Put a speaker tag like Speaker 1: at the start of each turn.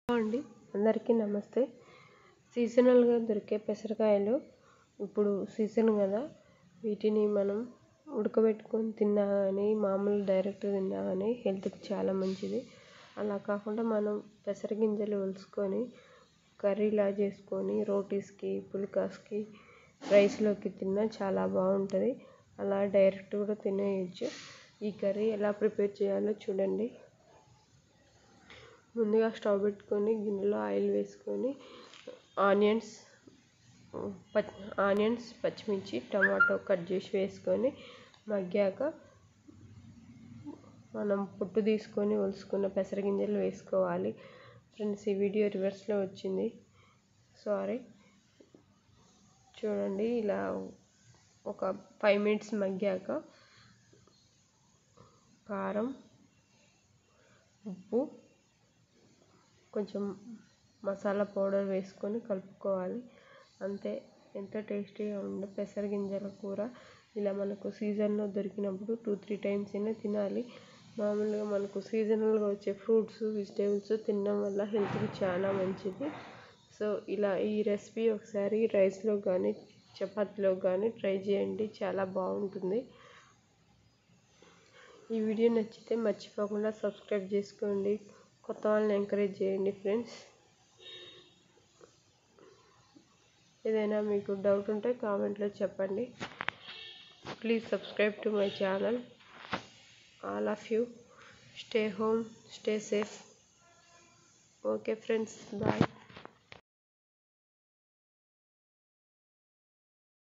Speaker 1: అండి అందరికీ నమస్తే సీజనల్గా దొరికే పెసరకాయలు ఇప్పుడు సీజన్ కదా వీటిని మనం ఉడకబెట్టుకొని తిన్నా కానీ మామూలు డైరెక్ట్ తిన్నా కానీ హెల్త్కి చాలా మంచిది అలా కాకుండా మనం పెసర గింజలు ఒలుచుకొని కర్రీలా చేసుకొని రోటీస్కి పుల్కాస్కి రైస్లోకి తిన్నా చాలా బాగుంటుంది అలా డైరెక్ట్ కూడా తినేయచ్చు ఈ కర్రీ ఎలా ప్రిపేర్ చేయాలో చూడండి ముందుగా స్టవ్ పెట్టుకొని గిన్నెలో ఆయిల్ వేసుకొని ఆనియన్స్ పచ్చి ఆనియన్స్ పచ్చిమిర్చి టమాటో కట్ చేసి వేసుకొని మగ్గాక మనం పొట్టు తీసుకొని ఒలుచుకున్న పెసరగింజలు వేసుకోవాలి ఫ్రెండ్స్ ఈ వీడియో రివర్స్లో వచ్చింది సారీ చూడండి ఇలా ఒక ఫైవ్ మినిట్స్ మగ్గాక కారం ఉప్పు కొంచెం మసాలా పౌడర్ వేసుకొని కలుపుకోవాలి అంతే ఎంతో టేస్టీగా ఉండే పెసర గింజల కూర ఇలా మనకు సీజన్లో దొరికినప్పుడు టూ త్రీ టైమ్స్ అయినా తినాలి మామూలుగా మనకు సీజనల్గా వచ్చే ఫ్రూట్స్ వెజిటేబుల్స్ తినడం వల్ల హెల్త్కి చాలా మంచిది సో ఇలా ఈ రెసిపీ ఒకసారి రైస్లో కానీ చపాతీలో కానీ ట్రై చేయండి చాలా బాగుంటుంది ఈ వీడియో నచ్చితే మర్చిపోకుండా సబ్స్క్రైబ్ చేసుకోండి కొత్త వాళ్ళని ఎంకరేజ్ చేయండి ఫ్రెండ్స్ ఏదైనా మీకు డౌట్ ఉంటే కామెంట్లో చెప్పండి please subscribe to my channel all of you stay home stay safe okay friends bye